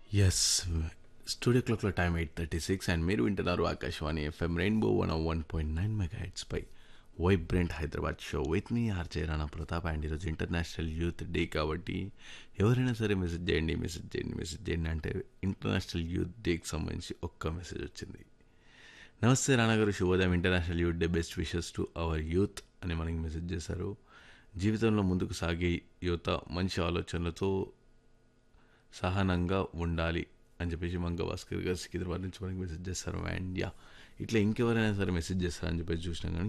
yes studio క్లాక్లో time eight thirty six and మీరు వింటున్నారు Akashvani FM rainbow one one point nine mega హెడ్స్పై vibrant Hyderabad show with మీ RJ Rana Pratap and ఈరోజు international youth day కాబట్టి ఎవరైనా సరే మెసేజ్ చేయండి మెసేజ్ చేయండి మెసేజ్ చేయండి అంటే ఇంటర్నేషనల్ యూత్ డేకి సంబంధించి ఒక్క మెసేజ్ వచ్చింది నమస్తే రాణా గారు శుభోదయం international youth day best wishes to our youth అని మనకి మెసేజ్ చేశారు జీవితంలో ముందుకు సాగే యువత మంచి ఆలోచనలతో సహనంగా ఉండాలి అని చెప్పేసి మంగ భాస్కర్ గారు సికింద్రాబాద్ నుంచి మనకి మెసేజ్ చేస్తారు అండ్ యా ఇట్లా ఇంకెవరైనా సరే మెసేజ్ చేస్తారని చెప్పేసి చూసినాం కానీ